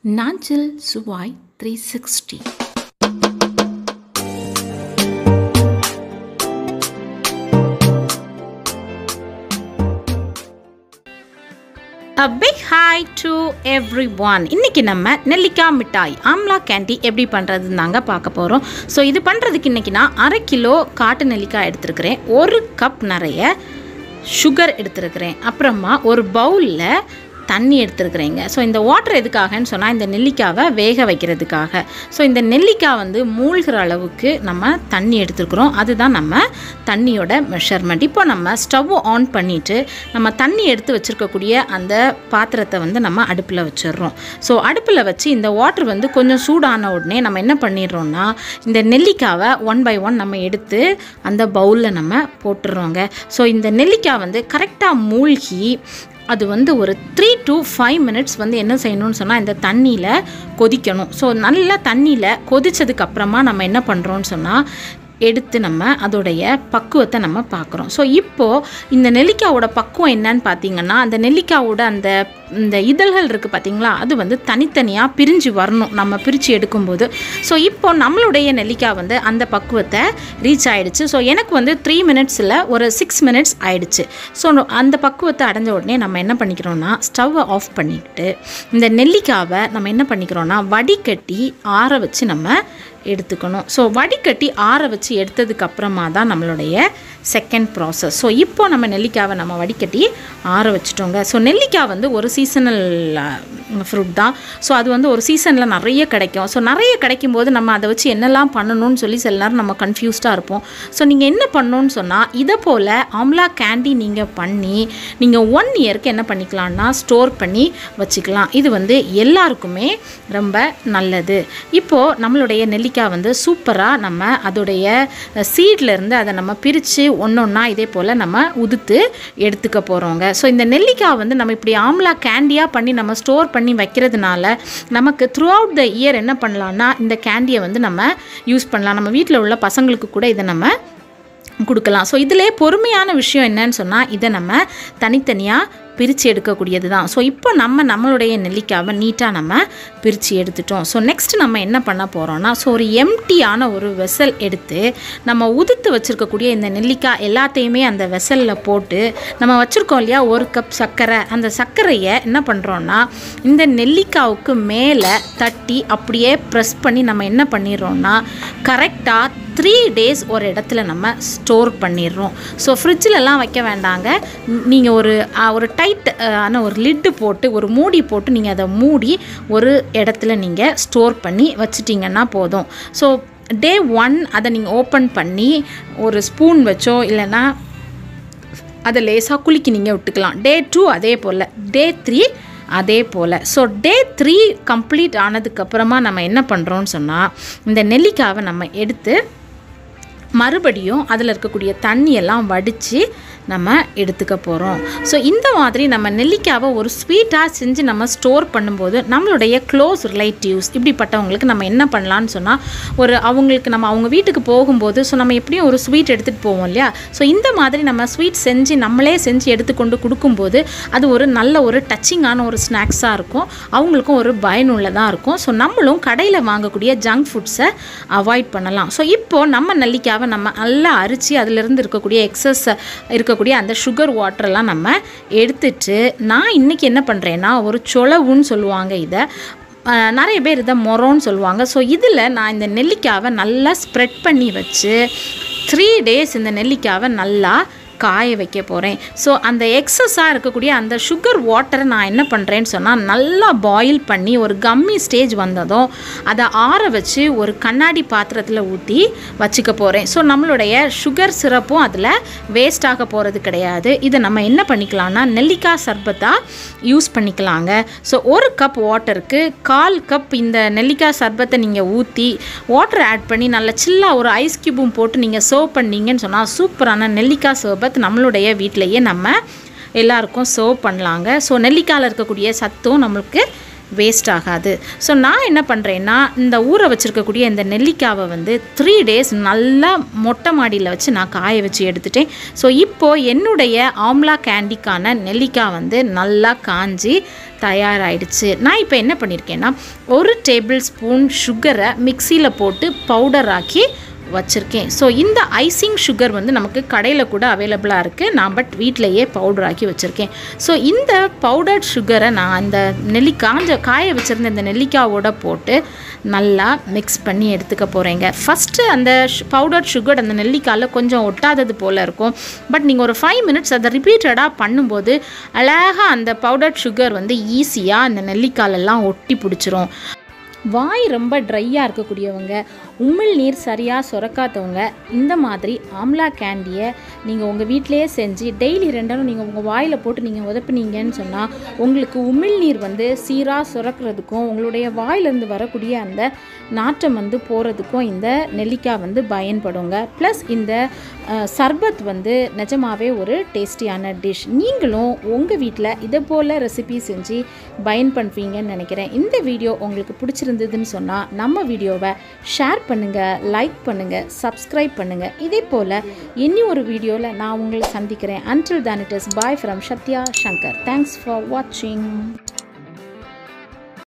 நாஞ்சில் சுவாய் three sixty A big hi to everyone. இன்னைக்கு நம்ம நெல்லிக்காய் மிட்டாய் ஆம்லா கேண்டி எப்படி பண்ணுறதுன்னு தாங்க பார்க்க போகிறோம் ஸோ இது பண்ணுறதுக்கு இன்னைக்கு நான் அரை கிலோ காட்டு நெல்லிக்காய் எடுத்துருக்கிறேன் ஒரு கப் நிறைய சுகர் எடுத்துருக்கிறேன் அப்புறமா ஒரு பவுலில் தண்ணி எடுத்துருக்குறேங்க ஸோ இந்த வாட்டர் எதுக்காகன்னு சொன்னால் இந்த நெல்லிக்காவை வேக வைக்கிறதுக்காக ஸோ இந்த நெல்லிக்காய் வந்து மூழ்கிற அளவுக்கு நம்ம தண்ணி எடுத்துருக்குறோம் அதுதான் நம்ம தண்ணியோட மெஷர்மெண்ட் இப்போ நம்ம ஸ்டவ் ஆன் பண்ணிவிட்டு நம்ம தண்ணி எடுத்து வச்சுருக்கக்கூடிய அந்த பாத்திரத்தை வந்து நம்ம அடுப்பில் வச்சிடுறோம் ஸோ அடுப்பில் வச்சு இந்த வாட்டர் வந்து கொஞ்சம் சூடான உடனே நம்ம என்ன பண்ணிடுறோம்னா இந்த நெல்லிக்காவை ஒன் பை ஒன் நம்ம எடுத்து அந்த பவுலில் நம்ம போட்டுடுறோங்க ஸோ இந்த நெல்லிக்காய் வந்து கரெக்டாக மூழ்கி அது வந்து ஒரு த்ரீ டு ஃபைவ் மினிட்ஸ் வந்து என்ன செய்யணும்னு சொன்னால் இந்த தண்ணியில் கொதிக்கணும் ஸோ நல்லா தண்ணியில் கொதிச்சதுக்கு அப்புறமா நம்ம என்ன பண்ணுறோம்னு சொன்னால் எடுத்து நம்ம அதோடைய பக்குவத்தை நம்ம பார்க்குறோம் ஸோ இப்போது இந்த நெல்லிக்காவோட பக்குவம் என்னன்னு பார்த்தீங்கன்னா அந்த நெல்லிக்காவோட அந்த இந்த இதழ்கள் இருக்குது பார்த்தீங்களா அது வந்து தனித்தனியாக பிரிஞ்சு வரணும் நம்ம பிரித்து எடுக்கும்போது ஸோ இப்போ நம்மளுடைய நெல்லிக்காய் வந்து அந்த பக்குவத்தை ரீச் ஆயிடுச்சு ஸோ எனக்கு வந்து த்ரீ மினிட்ஸில் ஒரு சிக்ஸ் மினிட்ஸ் ஆயிடுச்சு ஸோ அந்த பக்குவத்தை அடைஞ்ச உடனே நம்ம என்ன பண்ணிக்கிறோம்னா ஸ்டவ்வை ஆஃப் பண்ணிக்கிட்டு இந்த நெல்லிக்காவை நம்ம என்ன பண்ணிக்கிறோம்னா வடிகட்டி ஆற வச்சு நம்ம எடுத்துக்கணும் ஸோ வடிகட்டி ஆற வச்சு எடுத்ததுக்கு அப்புறமா தான் நம்மளுடைய செகண்ட் ப்ராசஸ் ஸோ இப்போ நம்ம நெல்லிக்காவை நம்ம வடிகட்டி ஆற வச்சுட்டோங்க ஸோ நெல்லிக்காய் வந்து ஒரு சீசனல் ஃப்ரூட் தான் ஸோ அது வந்து ஒரு சீசனில் நிறைய கிடைக்கும் ஸோ நிறைய கிடைக்கும் போது நம்ம அதை வச்சு என்னெல்லாம் பண்ணணும்னு சொல்லி சில நேரம் நம்ம கன்ஃபியூஸ்டாக இருப்போம் ஸோ நீங்கள் என்ன பண்ணணும்னு சொன்னால் இதை போல் ஆம்லா கேண்டி நீங்கள் பண்ணி நீங்கள் ஒன் இயருக்கு என்ன பண்ணிக்கலாம்னா ஸ்டோர் பண்ணி வச்சுக்கலாம் இது வந்து எல்லாருக்குமே ரொம்ப நல்லது இப்போது நம்மளுடைய நெல்லிக்காய் வந்து சூப்பராக நம்ம அதோடைய சீட்லேருந்து அதை நம்ம பிரித்து ஒன்று ஒன்றா இதே போல் நம்ம உதுத்து எடுத்துக்க போகிறோங்க ஸோ இந்த நெல்லிக்காய் வந்து நம்ம இப்படி ஆம்லா கேண்டியாக பண்ணி நம்ம ஸ்டோர் பண்ணி வைக்கிறதுனால நமக்கு த்ரூ அவுட் த இயர் என்ன பண்ணலான்னா இந்த கேண்டியை வந்து நம்ம யூஸ் பண்ணலாம் நம்ம வீட்டில் உள்ள பசங்களுக்கு கூட இதை நம்ம கொடுக்கலாம் ஸோ இதிலே பொறுமையான விஷயம் என்னன்னு சொன்னால் இதை நம்ம தனித்தனியாக பிரித்து எடுக்கக்கூடியது தான் ஸோ இப்போ நம்ம நம்மளுடைய நெல்லிக்காவை நீட்டாக நம்ம பிரித்து எடுத்துட்டோம் ஸோ நெக்ஸ்ட் நம்ம என்ன பண்ண போகிறோம்னா ஸோ ஒரு எம்டியான ஒரு வெசல் எடுத்து நம்ம உதுத்து வச்சுருக்கக்கூடிய இந்த நெல்லிக்காய் எல்லாத்தையுமே அந்த வெசலில் போட்டு நம்ம வச்சுருக்கோம் இல்லையா ஒரு கப் சர்க்கரை அந்த சர்க்கரையை என்ன பண்ணுறோன்னா இந்த நெல்லிக்காவுக்கு மேலே தட்டி அப்படியே ப்ரெஸ் பண்ணி நம்ம என்ன பண்ணிடுறோன்னா கரெக்டாக த்ரீ டேஸ் ஒரு இடத்துல நம்ம ஸ்டோர் பண்ணிடுறோம் ஸோ ஃப்ரிட்ஜிலலாம் வைக்க வேண்டாங்க நீங்கள் ஒரு ஒரு டைட் ஆன ஒரு லிட்டு போட்டு ஒரு மூடி போட்டு நீங்கள் அதை மூடி ஒரு இடத்துல நீங்கள் ஸ்டோர் பண்ணி வச்சிட்டிங்கன்னா போதும் ஸோ டே ஒன் அதை நீங்கள் ஓப்பன் பண்ணி ஒரு ஸ்பூன் வச்சோ இல்லைன்னா அதை லேசாக குலுக்கி நீங்கள் விட்டுக்கலாம் டே டூ அதே போல் டே த்ரீ அதே போல் ஸோ டே த்ரீ கம்ப்ளீட் ஆனதுக்கப்புறமா நம்ம என்ன பண்ணுறோன்னு சொன்னால் இந்த நெல்லிக்காவை நம்ம எடுத்து மறுபடியும் அதில் இருக்கக்கூடிய தண்ணியெல்லாம் வடித்து நம்ம எடுத்துக்க போகிறோம் ஸோ இந்த மாதிரி நம்ம நெல்லிக்காவை ஒரு ஸ்வீட்டாக செஞ்சு நம்ம ஸ்டோர் பண்ணும்போது நம்மளுடைய க்ளோஸ் ரிலேட்டிவ்ஸ் இப்படிப்பட்டவங்களுக்கு நம்ம என்ன பண்ணலான்னு சொன்னால் ஒரு அவங்களுக்கு நம்ம அவங்க வீட்டுக்கு போகும்போது ஸோ நம்ம எப்படியும் ஒரு ஸ்வீட் எடுத்துகிட்டு போவோம் இல்லையா ஸோ இந்த மாதிரி நம்ம ஸ்வீட் செஞ்சு நம்மளே செஞ்சு எடுத்துக்கொண்டு கொடுக்கும்போது அது ஒரு நல்ல ஒரு டச்சிங்கான ஒரு ஸ்நாக்ஸாக இருக்கும் அவங்களுக்கும் ஒரு பயனுள்ளதாக இருக்கும் ஸோ நம்மளும் கடையில் வாங்கக்கூடிய ஜங்க் ஃபுட்ஸை அவாய்ட் பண்ணலாம் ஸோ இப்போது நம்ம நெல்லிக்காவை நம்ம நல்லா அரிச்சு அதிலிருந்து இருக்கக்கூடிய எக்ஸஸ் இருக்கக்கூடிய அந்த சுகர் வாட்டரெல்லாம் நம்ம எடுத்துட்டு நான் இன்றைக்கி என்ன பண்ணுறேன்னா ஒரு சொலவுன்னு சொல்லுவாங்க இதை நிறைய பேர் இதை மொரோன்னு சொல்லுவாங்க ஸோ இதில் நான் இந்த நெல்லிக்காவை நல்லா ஸ்ப்ரெட் பண்ணி வச்சு த்ரீ டேஸ் இந்த நெல்லிக்காவை நல்லா காய வைக்க போகிறேன் ஸோ அந்த எக்ஸஸாக இருக்கக்கூடிய அந்த சுகர் வாட்டரை நான் என்ன பண்ணுறேன்னு சொன்னால் நல்லா பாயில் பண்ணி ஒரு கம்மி ஸ்டேஜ் வந்ததும் அதை ஆற வச்சு ஒரு கண்ணாடி பாத்திரத்தில் ஊற்றி வச்சுக்க போகிறேன் ஸோ நம்மளுடைய சுகர் சிரப்பும் அதில் வேஸ்ட் ஆக போகிறது கிடையாது இதை நம்ம என்ன பண்ணிக்கலாம்னா நெல்லிக்காய் சர்பத்தாக யூஸ் பண்ணிக்கலாங்க ஸோ ஒரு கப் வாட்டருக்கு கால் கப் இந்த நெல்லிக்காய் சர்பத்தை நீங்கள் ஊற்றி வாட்டர் ஆட் பண்ணி நல்லா சில்லாக ஒரு ஐஸ் க்யூபும் போட்டு நீங்கள் சர்வ் பண்ணீங்கன்னு சொன்னால் சூப்பரான நெல்லிக்காய் சர்பத் நம்மளுடைய வீட்டிலையே நம்ம எல்லாருக்கும் சர்வ் பண்ணலாங்க ஸோ நெல்லிக்காயில் இருக்கக்கூடிய சத்தும் நம்மளுக்கு வேஸ்ட் ஆகாது ஸோ நான் என்ன பண்ணுறேன்னா இந்த ஊற வச்சுருக்கக்கூடிய இந்த நெல்லிக்காவை வந்து த்ரீ டேஸ் நல்லா மொட்டை மாடியில் வச்சு நான் காய வச்சு எடுத்துட்டேன் ஸோ இப்போது என்னுடைய ஆம்லா கேண்டிக்கான நெல்லிக்காய் வந்து நல்லா காஞ்சி தயாராகிடுச்சு நான் இப்போ என்ன பண்ணியிருக்கேன்னா ஒரு டேபிள் ஸ்பூன் சுகரை மிக்சியில் போட்டு பவுடர் ஆக்கி வச்சுருக்கேன் ஸோ இந்த ஐசிங் சுகர் வந்து நமக்கு கடையில் கூட அவைலபிளாக இருக்குது நான் பட் வீட்டிலையே பவுடர் ஆக்கி வச்சுருக்கேன் ஸோ இந்த பவுடர்ட் சுகரை நான் அந்த நெல்லி காஞ்ச காய வச்சுருந்த இந்த நெல்லிக்காவோட போட்டு நல்லா மிக்ஸ் பண்ணி எடுத்துக்க போகிறேங்க ஃபஸ்ட்டு அந்த பவுடர் சுகர் அந்த நெல்லிக்காயில் கொஞ்சம் ஒட்டாதது போல் இருக்கும் பட் நீங்கள் ஒரு ஃபைவ் மினிட்ஸ் அதை ரிப்பீட்டடாக பண்ணும்போது அழகாக அந்த பவுடர் சுகர் வந்து ஈஸியாக அந்த நெல்லிக்காலெல்லாம் ஒட்டி பிடிச்சிரும் வாய் ரொம்ப ட்ரையாக இருக்கக்கூடியவங்க உமிழ் நீர் சரியாக சுரக்காதவங்க இந்த மாதிரி ஆம்லா கேண்டியை நீங்கள் உங்கள் வீட்டிலேயே செஞ்சு டெய்லி ரெண்டாலும் நீங்கள் உங்கள் வாயில் போட்டு நீங்கள் உதப்புனீங்கன்னு சொன்னால் உங்களுக்கு உமிழ் நீர் வந்து சீராக சுரக்கிறதுக்கும் உங்களுடைய வாயிலிருந்து வரக்கூடிய அந்த நாற்றம் வந்து போகிறதுக்கும் இந்த நெல்லிக்காய் வந்து பயன்படுங்க ப்ளஸ் இந்த அஹ், சர்பத் வந்து நிஜமாவே ஒரு டேஸ்டியான டிஷ் நீங்களும் உங்கள் வீட்டில் இதை போல் ரெசிபி செஞ்சு பயன்படுவீங்கன்னு நினைக்கிறேன் இந்த வீடியோ உங்களுக்கு பிடிச்சிருந்ததுன்னு சொன்னால் நம்ம வீடியோவை ஷேர் பண்ணுங்கள் லைக் பண்ணுங்கள் சப்ஸ்கிரைப் பண்ணுங்கள் இதே போல் இனி ஒரு வீடியோவில் நான் உங்களை சந்திக்கிறேன் அன்டில் தான் it is bye from Sathya Shankar thanks for வாட்சிங்